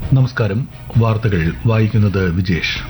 നമസ്കാരം വാർത്തകൾ വായിക്കുന്നത് വിജേഷ്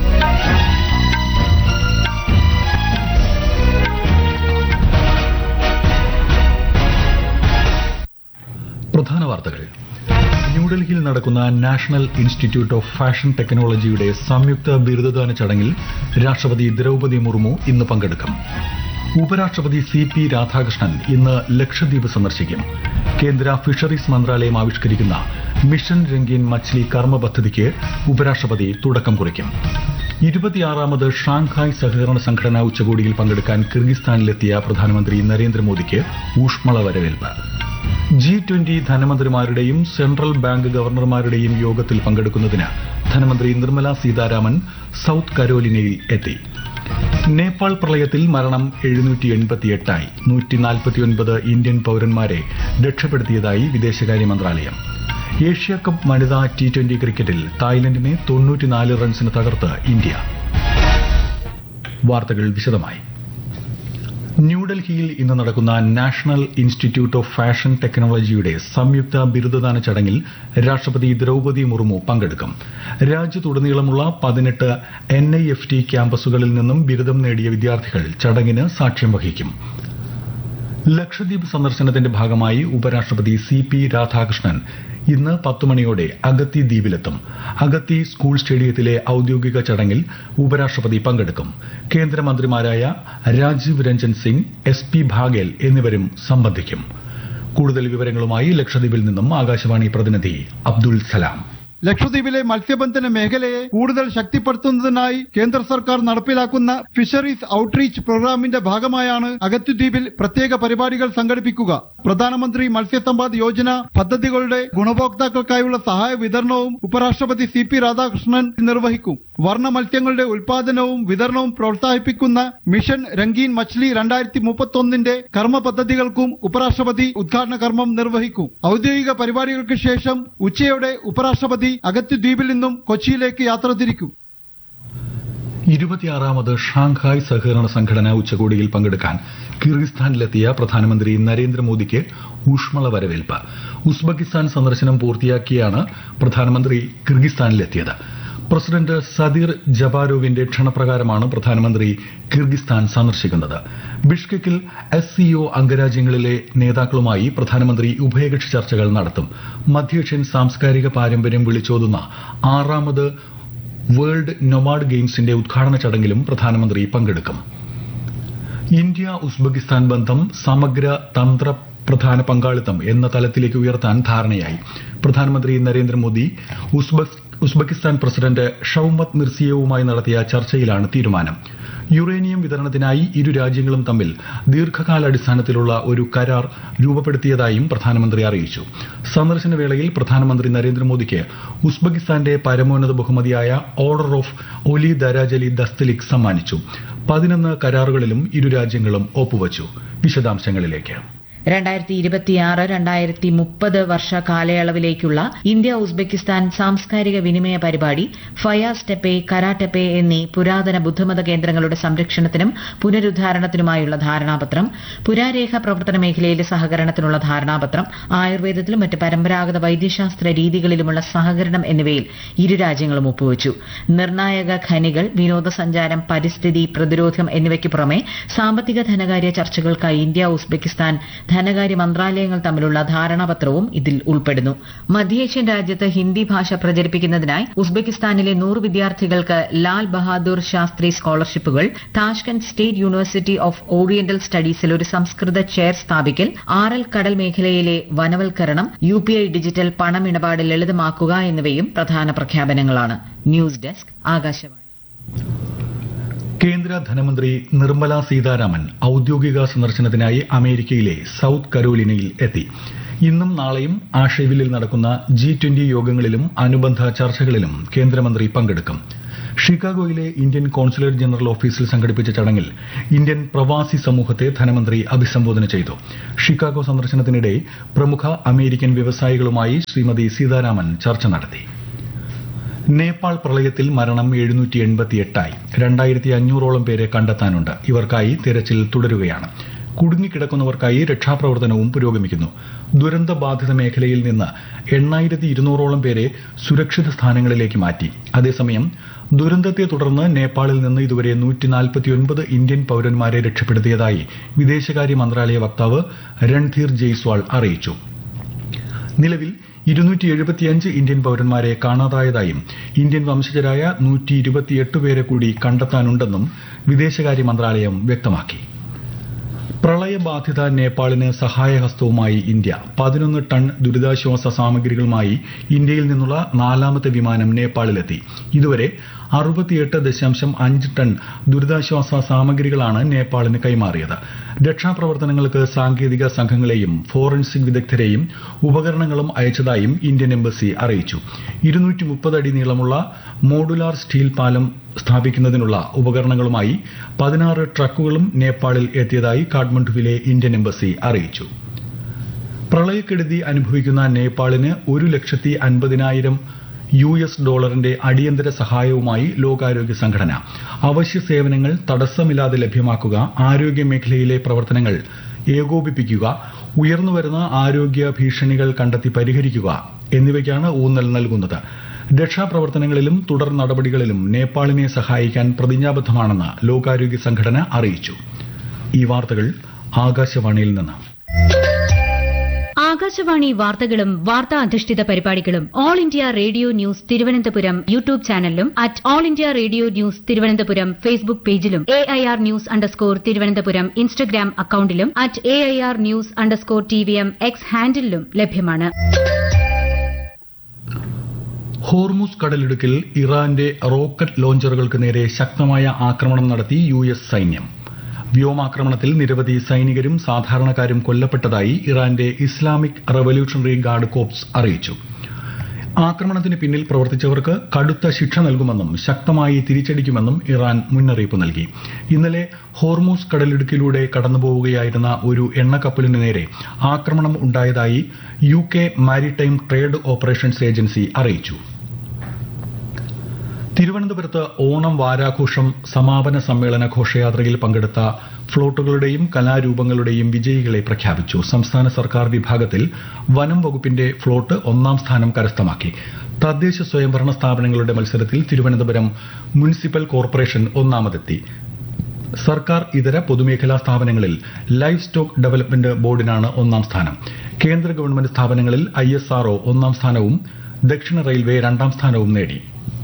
പ്രധാന വാർത്തകൾ ന്യൂഡൽഹിയിൽ നടക്കുന്ന നാഷണൽ ഇൻസ്റ്റിറ്റ്യൂട്ട് ഓഫ് ഫാഷൻ ടെക്നോളജിയുടെ സംയുക്ത ബിരുദദാന ചടങ്ങിൽ രാഷ്ട്രപതി ദ്രൌപതി മുർമു ഇന്ന് പങ്കെടുക്കും ഉപരാഷ്ട്രപതി സി പി രാധാകൃഷ്ണൻ ഇന്ന് ലക്ഷദ്വീപ് സന്ദർശിക്കും കേന്ദ്ര ഫിഷറീസ് മന്ത്രാലയം ആവിഷ്കരിക്കുന്ന മിഷൻ രംഗീൻ മച്ച്ലി കർമ്മ പദ്ധതിക്ക് ഉപരാഷ്ട്രപതി തുടക്കം കുറിക്കും ഇരുപത്തിയാറാമത് ഷാങ്ഹായ് സഹകരണ സംഘടനാ ഉച്ചകോടിയിൽ പങ്കെടുക്കാൻ കിർഗിസ്ഥാനിലെത്തിയ പ്രധാനമന്ത്രി നരേന്ദ്രമോദിക്ക് ഊഷ്മള വരവേൽപ്പ് ജി ട്വന്റി ധനമന്ത്രിമാരുടെയും സെൻട്രൽ ബാങ്ക് ഗവർണർമാരുടെയും യോഗത്തിൽ പങ്കെടുക്കുന്നതിന് ധനമന്ത്രി നിർമ്മല സീതാരാമൻ സൌത്ത് കരോലിനയിൽ എത്തി നേപ്പാൾ പ്രളയത്തിൽ മരണം എഴുന്നൂറ്റി എൺപത്തിയെട്ടായി നൂറ്റി നാൽപ്പത്തിയൊൻപത് ഇന്ത്യൻ പൌരന്മാരെ രക്ഷപ്പെടുത്തിയതായി വിദേശകാര്യ മന്ത്രാലയം ഏഷ്യ കപ്പ് വനിതാ ടി ട്വന്റി ക്രിക്കറ്റിൽ തായ്ലൻഡിനെ തൊണ്ണൂറ്റിനാല് റൺസിന് തകർത്ത് ഇന്ത്യ വാർത്തകൾ വിശദമായി ന്യൂഡൽഹിയിൽ ഇന്ന് നടക്കുന്ന നാഷണൽ ഇൻസ്റ്റിറ്റ്യൂട്ട് ഓഫ് ഫാഷൻ ടെക്നോളജിയുടെ സംയുക്ത ബിരുദദാന ചടങ്ങിൽ രാഷ്ട്രപതി ദ്രൌപതി മുർമു പങ്കെടുക്കും രാജ്യത്തുടനീളമുള്ള പതിനെട്ട് എൻ ഐ എഫ് ടി ക്യാമ്പസുകളിൽ നിന്നും ബിരുദം നേടിയ വിദ്യാർത്ഥികൾ ചടങ്ങിന് സാക്ഷ്യം വഹിക്കും ലക്ഷദ്വീപ് സന്ദർശനത്തിന്റെ ഭാഗമായി ഉപരാഷ്ട്രപതി സി പി രാധാകൃഷ്ണൻ ഇന്ന് പത്ത് മണിയോടെ അഗത്തി ദ്വീപിലെത്തും അഗത്തി സ്കൂൾ സ്റ്റേഡിയത്തിലെ ഔദ്യോഗിക ചടങ്ങിൽ ഉപരാഷ്ട്രപതി പങ്കെടുക്കും കേന്ദ്രമന്ത്രിമാരായ രാജീവ് രഞ്ജൻ സിംഗ് എസ് പി ഭാഗേൽ എന്നിവരും സംബന്ധിക്കും കൂടുതൽ വിവരങ്ങളുമായി ലക്ഷദ്വീപിൽ നിന്നും ആകാശവാണി പ്രതിനിധി അബ്ദുൾ സലാം ലക്ഷദ്വീപിലെ മത്സ്യബന്ധന മേഖലയെ കൂടുതൽ ശക്തിപ്പെടുത്തുന്നതിനായി കേന്ദ്ര സർക്കാർ നടപ്പിലാക്കുന്ന ഫിഷറീസ് ഔട്ട്റീച്ച് പ്രോഗ്രാമിന്റെ ഭാഗമായാണ് അഗത്തിദ്വീപിൽ പ്രത്യേക പരിപാടികൾ സംഘടിപ്പിക്കുക പ്രധാനമന്ത്രി മത്സ്യസമ്പാദ് യോജന പദ്ധതികളുടെ ഗുണഭോക്താക്കൾക്കായുള്ള സഹായ വിതരണവും ഉപരാഷ്ട്രപതി സി പി രാധാകൃഷ്ണൻ നിർവഹിക്കും വർണ്ണ മത്സ്യങ്ങളുടെ ഉൽപാദനവും വിതരണവും പ്രോത്സാഹിപ്പിക്കുന്ന മിഷൻ രംഗീൻ മച്ച്ലി രണ്ടായിരത്തി മുപ്പത്തൊന്നിന്റെ കർമ്മ പദ്ധതികൾക്കും ഉപരാഷ്ട്രപതി ഉദ്ഘാടന കർമ്മം നിർവഹിക്കും ഔദ്യോഗിക പരിപാടികൾക്ക് ശേഷം ഉച്ചയോടെ ഉപരാഷ്ട്രപതി അഗത്തി ദ്വീപിൽ നിന്നും കൊച്ചിയിലേക്ക് യാത്ര തിരിക്കും ഇരുപത്തിയാറാമത് ഷാങ്ഹായ് സഹകരണ സംഘടനാ ഉച്ചകോടിയിൽ പങ്കെടുക്കാൻ കിർഗിസ്ഥാനിലെത്തിയ പ്രധാനമന്ത്രി നരേന്ദ്രമോദിക്ക് ഊഷ്മള വരവേൽപ്പ് ഉസ്ബെക്കിസ്ഥാൻ സന്ദർശനം പൂർത്തിയാക്കിയാണ് പ്രധാനമന്ത്രി കിർഗിസ്ഥാനിലെത്തിയത് പ്രസിഡന്റ് സദീർ ജബാരോവിന്റെ ക്ഷണപ്രകാരമാണ് പ്രധാനമന്ത്രി കിർഗിസ്ഥാൻ സന്ദർശിക്കുന്നത് ബിഷ്കെക്കിൽ എസ് സിഒ അംഗരാജ്യങ്ങളിലെ നേതാക്കളുമായി പ്രധാനമന്ത്രി ഉഭയകക്ഷി ചർച്ചകൾ നടത്തും മധ്യേഷ്യൻ സാംസ്കാരിക പാരമ്പര്യം വിളിച്ചോതുന്ന ആറാമത് വേൾഡ് നൊമാഡ് ഗെയിംസിന്റെ ഉദ്ഘാടന ചടങ്ങിലും പ്രധാനമന്ത്രി പങ്കെടുക്കും ഇന്ത്യ ഉസ്ബെക്കിസ്ഥാൻ ബന്ധം സമഗ്ര തന്ത്ര പ്രധാന പങ്കാളിത്തം എന്ന തലത്തിലേക്ക് ഉയർത്താൻ ധാരണയായി പ്രധാനമന്ത്രി നരേന്ദ്രമോദി ഉസ്ബെക്കിസ്ഥാൻ പ്രസിഡന്റ് ഷൌമത് മിർസിയവുമായി നടത്തിയ ചർച്ചയിലാണ് തീരുമാനം യുറേനിയം വിതരണത്തിനായി ഇരു രാജ്യങ്ങളും തമ്മിൽ ദീർഘകാലാടിസ്ഥാനത്തിലുള്ള ഒരു കരാർ രൂപപ്പെടുത്തിയതായും പ്രധാനമന്ത്രി അറിയിച്ചു സന്ദർശന വേളയിൽ പ്രധാനമന്ത്രി നരേന്ദ്രമോദിക്ക് ഉസ്ബെക്കിസ്ഥാന്റെ പരമോന്നത ബഹുമതിയായ ഓർഡർ ഓഫ് ഒലി ദരാജലി ദസ്തലിക് സമ്മാനിച്ചു പതിനൊന്ന് കരാറുകളിലും ഇരു രാജ്യങ്ങളും ഒപ്പുവച്ചു വിശദാംശങ്ങളിലേക്ക് രണ്ടായിരത്തി ഇരുപത്തിയാറ് രണ്ടായിരത്തി മുപ്പത് വർഷ കാലയളവിലേക്കുള്ള ഇന്ത്യ ഉസ്ബെക്കിസ്ഥാൻ സാംസ്കാരിക വിനിമയ പരിപാടി ഫയാസ് ടെപ്പെ കരാടെപ്പെ എന്നീ പുരാതന ബുദ്ധമത കേന്ദ്രങ്ങളുടെ സംരക്ഷണത്തിനും പുനരുദ്ധാരണത്തിനുമായുള്ള ധാരണാപത്രം പുരാരേഖ പ്രവർത്തന മേഖലയിലെ സഹകരണത്തിനുള്ള ധാരണാപത്രം ആയുർവേദത്തിലും മറ്റ് പരമ്പരാഗത വൈദ്യശാസ്ത്ര രീതികളിലുമുള്ള സഹകരണം എന്നിവയിൽ ഇരു രാജ്യങ്ങളും ഒപ്പുവച്ചു നിർണായക ഖനികൾ വിനോദസഞ്ചാരം പരിസ്ഥിതി പ്രതിരോധം എന്നിവയ്ക്ക് പുറമെ സാമ്പത്തിക ധനകാര്യ ചർച്ചകൾക്കായി ഇന്ത്യ ഉസ്ബെക്കിസ്ഥാൻ ധനകാര്യ മന്ത്രാലയങ്ങൾ തമ്മിലുള്ള ധാരണാപത്രവും ഇതിൽ ഉൾപ്പെടുന്നു മധ്യേഷ്യൻ രാജ്യത്ത് ഹിന്ദി ഭാഷ പ്രചരിപ്പിക്കുന്നതിനായി ഉസ്ബെക്കിസ്ഥാനിലെ നൂറ് വിദ്യാർത്ഥികൾക്ക് ലാൽ ബഹാദൂർ ശാസ്ത്രി സ്കോളർഷിപ്പുകൾ Tashkent State University of Oriental സ്റ്റഡീസിൽ ഒരു സംസ്കൃത ചെയർ സ്ഥാപിക്കൽ ആറൽ കടൽ മേഖലയിലെ വനവൽക്കരണം യു പി ഐ ഡിജിറ്റൽ പണമിടപാട് ലളിതമാക്കുക എന്നിവയും പ്രധാന പ്രഖ്യാപനങ്ങളാണ് ന്യൂസ് ഡെസ്ക് ആകാശവാണി കേന്ദ്ര ധനമന്ത്രി നിർമ്മല സീതാരാമൻ ഔദ്യോഗിക സന്ദർശനത്തിനായി അമേരിക്കയിലെ സൌത്ത് കരോലിനയിൽ എത്തി ഇന്നും നാളെയും ആഷേവിലിൽ നടക്കുന്ന ജി ട്വന്റി യോഗങ്ങളിലും അനുബന്ധ ചർച്ചകളിലും കേന്ദ്രമന്ത്രി പങ്കെടുക്കും ഷിക്കാഗോയിലെ ഇന്ത്യൻ കോൺസുലേറ്റ് ജനറൽ ഓഫീസിൽ സംഘടിപ്പിച്ച ചടങ്ങിൽ ഇന്ത്യൻ പ്രവാസി സമൂഹത്തെ ധനമന്ത്രി അഭിസംബോധന ചെയ്തു ഷിക്കാഗോ സന്ദർശനത്തിനിടെ പ്രമുഖ അമേരിക്കൻ വ്യവസായികളുമായി ശ്രീമതി സീതാരാമൻ ചർച്ച നടത്തി നേപ്പാൾ പ്രളയത്തിൽ മരണം എഴുന്നൂറ്റി എൺപത്തിയെട്ടായി രണ്ടായിരത്തി അഞ്ഞൂറോളം പേരെ കണ്ടെത്താനുണ്ട് ഇവർക്കായി തിരച്ചിൽ തുടരുകയാണ് കുടുങ്ങിക്കിടക്കുന്നവർക്കായി രക്ഷാപ്രവർത്തനവും പുരോഗമിക്കുന്നു ദുരന്ത ബാധിത മേഖലയിൽ നിന്ന് എണ്ണായിരത്തി ഇരുന്നൂറോളം പേരെ സുരക്ഷിത സ്ഥാനങ്ങളിലേക്ക് മാറ്റി അതേസമയം ദുരന്തത്തെ തുടർന്ന് നേപ്പാളിൽ നിന്ന് ഇതുവരെ നൂറ്റി നാൽപ്പത്തിയൊൻപത് ഇന്ത്യൻ പൌരന്മാരെ രക്ഷപ്പെടുത്തിയതായി വിദേശകാര്യ മന്ത്രാലയ വക്താവ് രൺധീർ ജയ്സ്വാൾ അറിയിച്ചു നിലവിൽ ഇരുന്നൂറ്റി എഴുപത്തിയഞ്ച് ഇന്ത്യൻ പൌരന്മാരെ കാണാതായതായും ഇന്ത്യൻ വംശജരായ നൂറ്റി ഇരുപത്തിയെട്ട് പേരെ കൂടി കണ്ടെത്താനുണ്ടെന്നും വിദേശകാര്യ മന്ത്രാലയം വ്യക്തമാക്കി പ്രളയബാധിത നേപ്പാളിന് സഹായഹസ്തവുമായി ഇന്ത്യ പതിനൊന്ന് ടൺ ദുരിതാശ്വാസ സാമഗ്രികളുമായി ഇന്ത്യയിൽ നിന്നുള്ള നാലാമത്തെ വിമാനം നേപ്പാളിലെത്തി ഇതുവരെ അറുപത്തിയെട്ട് ദശാംശം അഞ്ച് ടൺ ദുരിതാശ്വാസ സാമഗ്രികളാണ് നേപ്പാളിന് കൈമാറിയത് രക്ഷാപ്രവർത്തനങ്ങൾക്ക് സാങ്കേതിക സംഘങ്ങളെയും ഫോറൻസിക് വിദഗ്ധരെയും ഉപകരണങ്ങളും അയച്ചതായും ഇന്ത്യൻ എംബസി അറിയിച്ചു ഇരുന്നൂറ്റി മുപ്പത് അടി നീളമുള്ള മോഡുലാർ സ്റ്റീൽ പാലം സ്ഥാപിക്കുന്നതിനുള്ള ഉപകരണങ്ങളുമായി പതിനാറ് ട്രക്കുകളും നേപ്പാളിൽ എത്തിയതായി കാഠ്മണ്ഡുവിലെ ഇന്ത്യൻ എംബസി അറിയിച്ചു പ്രളയക്കെടുതി അനുഭവിക്കുന്ന നേപ്പാളിന് ഒരു ലക്ഷത്തി അൻപതിനായിരം യു എസ് ഡോളറിന്റെ അടിയന്തര സഹായവുമായി ലോകാരോഗ്യ സംഘടന അവശ്യ സേവനങ്ങൾ തടസ്സമില്ലാതെ ലഭ്യമാക്കുക ആരോഗ്യ മേഖലയിലെ പ്രവർത്തനങ്ങൾ ഏകോപിപ്പിക്കുക ഉയർന്നുവരുന്ന ആരോഗ്യ ഭീഷണികൾ കണ്ടെത്തി പരിഹരിക്കുക എന്നിവയ്ക്കാണ് ഊന്നൽ നൽകുന്നത് രക്ഷാപ്രവർത്തനങ്ങളിലും തുടർ നടപടികളിലും നേപ്പാളിനെ സഹായിക്കാൻ പ്രതിജ്ഞാബദ്ധമാണെന്ന് ലോകാരോഗ്യ സംഘടന അറിയിച്ചു ഈ വാർത്തകൾ ആകാശവാണിയിൽ നിന്ന് ആകാശവാണി വാർത്തകളും വാർത്താ അധിഷ്ഠിത പരിപാടികളും All India Radio news Thiruvananthapuram YouTube ചാനലിലും at All India Radio news Thiruvananthapuram Facebook പേജിലും A I R news underscore Thiruvananthapuram Instagram അക്കൌണ്ടിലും at A I R news underscore T V M X ഹാൻഡിലും ലഭ്യമാണ് ഹോർമുസ് കടലിടുക്കിൽ ഇറാന്റെ റോക്കറ്റ് ലോഞ്ചറുകൾക്ക് നേരെ ശക്തമായ ആക്രമണം നടത്തി യു എസ് സൈന്യം വ്യോമാക്രമണത്തിൽ നിരവധി സൈനികരും സാധാരണക്കാരും കൊല്ലപ്പെട്ടതായി ഇറാന്റെ ഇസ്ലാമിക് റവല്യൂഷണറി ഗാർഡ് കോപ്സ് അറിയിച്ചു ആക്രമണത്തിന് പിന്നിൽ പ്രവർത്തിച്ചവർക്ക് കടുത്ത ശിക്ഷ നൽകുമെന്നും ശക്തമായി തിരിച്ചടിക്കുമെന്നും ഇറാൻ മുന്നറിയിപ്പ് നൽകി ഇന്നലെ ഹോർമൂസ് കടലിടുക്കിലൂടെ കടന്നുപോവുകയായിരുന്ന ഒരു എണ്ണക്കപ്പലിന് നേരെ ആക്രമണം ഉണ്ടായതായി U K maritime trade operations agency അറിയിച്ചു തിരുവനന്തപുരത്ത് ഓണം വാരാഘോഷം സമാപന സമ്മേളന ഘോഷയാത്രയിൽ പങ്കെടുത്ത ഫ്ളോട്ടുകളുടെയും കലാരൂപങ്ങളുടെയും വിജയികളെ പ്രഖ്യാപിച്ചു സംസ്ഥാന സർക്കാർ വിഭാഗത്തിൽ വനം വകുപ്പിന്റെ ഫ്ളോട്ട് ഒന്നാം സ്ഥാനം കരസ്ഥമാക്കി തദ്ദേശ സ്വയംഭരണ സ്ഥാപനങ്ങളുടെ മത്സരത്തിൽ തിരുവനന്തപുരം മുനിസിപ്പൽ കോർപ്പറേഷൻ ഒന്നാമതെത്തി സർക്കാർ ഇതര പൊതുമേഖലാ സ്ഥാപനങ്ങളിൽ ലൈഫ് സ്റ്റോക്ക് ഡെവലപ്മെന്റ് ബോർഡിനാണ് ഒന്നാം സ്ഥാനം കേന്ദ്ര ഗവൺമെന്റ് സ്ഥാപനങ്ങളിൽ ഐ ഒന്നാം സ്ഥാനവും ദക്ഷിണ റെയിൽവേ രണ്ടാം സ്ഥാനവും നേടി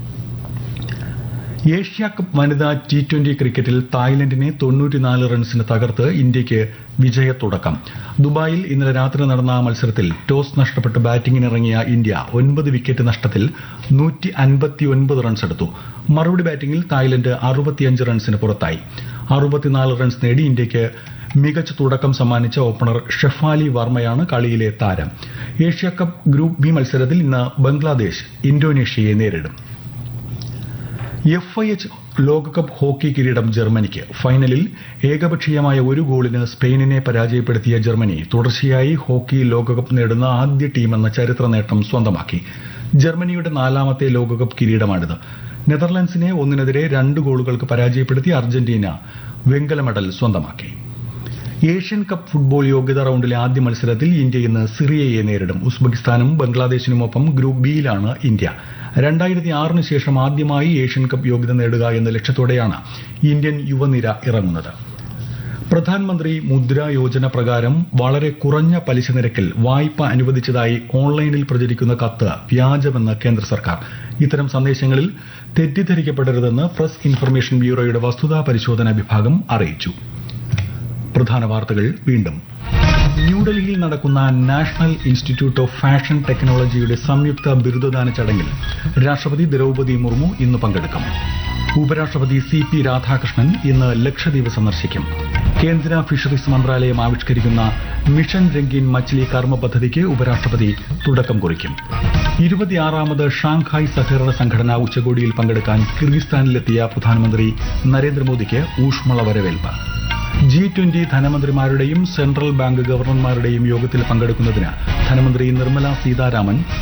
ഏഷ്യ കപ്പ് വനിതാ ടി ട്വന്റി ക്രിക്കറ്റിൽ തായ്ലൻഡിനെ തൊണ്ണൂറ്റിനാല് റൺസിന് തകർത്ത് ഇന്ത്യയ്ക്ക് വിജയത്തുടക്കം ദുബായിൽ ഇന്നലെ രാത്രി നടന്ന മത്സരത്തിൽ ടോസ് നഷ്ടപ്പെട്ട് ബാറ്റിംഗിനിറങ്ങിയ ഇന്ത്യ ഒൻപത് വിക്കറ്റ് നഷ്ടത്തിൽ നൂറ്റി അൻപത്തിയൊൻപത് റൺസ് എടുത്തു മറുപടി ബാറ്റിംഗിൽ തായ്ലൻഡ് അറുപത്തിയഞ്ച് റൺസിന് പുറത്തായി അറുപത്തിനാല് റൺസ് നേടി ഇന്ത്യയ്ക്ക് മികച്ച തുടക്കം സമ്മാനിച്ച ഓപ്പണർ ഷെഫാലി വർമ്മയാണ് കളിയിലെ താരം ഏഷ്യ കപ്പ് ഗ്രൂപ്പ് ബി മത്സരത്തിൽ ഇന്ന് ബംഗ്ലാദേശ് ഇന്തോനേഷ്യയെ നേരിടും എഫ് ഐ എച്ച് ലോകകപ്പ് ഹോക്കി കിരീടം ജർമ്മനിക്ക് ഫൈനലിൽ ഏകപക്ഷീയമായ ഒരു ഗോളിന് സ്പെയിനിനെ പരാജയപ്പെടുത്തിയ ജർമ്മനി തുടർച്ചയായി ഹോക്കി ലോകകപ്പ് നേടുന്ന ആദ്യ ടീമെന്ന ചരിത്ര നേട്ടം സ്വന്തമാക്കി ജർമ്മനിയുടെ നാലാമത്തെ ലോകകപ്പ് കിരീടമാണിത് നെതർലൻഡ്സിനെ ഒന്നിനെതിരെ രണ്ട് ഗോളുകൾക്ക് പരാജയപ്പെടുത്തി അർജന്റീന വെങ്കല മെഡൽ സ്വന്തമാക്കി ഏഷ്യൻ കപ്പ് ഫുട്ബോൾ യോഗ്യതാ റൌണ്ടിലെ ആദ്യ മത്സരത്തിൽ ഇന്ത്യ ഇന്ന് സിറിയയെ നേരിടും ഉസ്ബെക്കിസ്ഥാനും ബംഗ്ലാദേശിനുമൊപ്പം ഗ്രൂപ്പ് ബിയിലാണ് ഇന്ത്യ രണ്ടായിരത്തി ആറിന് ശേഷം ആദ്യമായി ഏഷ്യൻ കപ്പ് യോഗ്യത നേടുക എന്ന ലക്ഷ്യത്തോടെയാണ് ഇന്ത്യൻ യുവനിര ഇറങ്ങുന്നത് പ്രധാനമന്ത്രി മുദ്ര യോജന പ്രകാരം വളരെ കുറഞ്ഞ പലിശ നിരക്കിൽ വായ്പ അനുവദിച്ചതായി ഓൺലൈനിൽ പ്രചരിക്കുന്ന കത്ത് വ്യാജമെന്ന് കേന്ദ്ര സർക്കാർ ഇത്തരം സന്ദേശങ്ങളിൽ തെറ്റിദ്ധരിക്കപ്പെടരുതെന്ന് പ്രസ് ഇൻഫർമേഷൻ ബ്യൂറോയുടെ വസ്തുതാ പരിശോധന വിഭാഗം അറിയിച്ചു പ്രധാന വാർത്തകൾ വീണ്ടും ന്യൂഡൽഹിയിൽ നടക്കുന്ന നാഷണൽ ഇൻസ്റ്റിറ്റ്യൂട്ട് ഓഫ് ഫാഷൻ ടെക്നോളജിയുടെ സംയുക്ത ബിരുദദാന ചടങ്ങിൽ രാഷ്ട്രപതി ദ്രൌപതി മുർമു ഇന്ന് പങ്കെടുക്കും ഉപരാഷ്ട്രപതി സി പി രാധാകൃഷ്ണൻ ഇന്ന് ലക്ഷദ്വീപ് സന്ദർശിക്കും കേന്ദ്ര ഫിഷറീസ് മന്ത്രാലയം ആവിഷ്കരിക്കുന്ന മിഷൻ രംഗീൻ മച്ലി കർമ്മ പദ്ധതിക്ക് ഉപരാഷ്ട്രപതി തുടക്കം കുറിക്കും ഇരുപത്തിയാറാമത് ഷാങ്ഹായ് സഹകരണ സംഘടന ഉച്ചകോടിയിൽ പങ്കെടുക്കാൻ കിർഗിസ്ഥാനിലെത്തിയ പ്രധാനമന്ത്രി നരേന്ദ്രമോദിക്ക് ഊഷ്മള വരവേൽപ്പ് ജി ട്വന്റി ധനമന്ത്രിമാരുടെയും സെൻട്രൽ ബാങ്ക് ഗവർണർമാരുടെയും യോഗത്തിൽ പങ്കെടുക്കുന്നതിന് ധനമന്ത്രി നിർമ്മല സീതാരാമൻ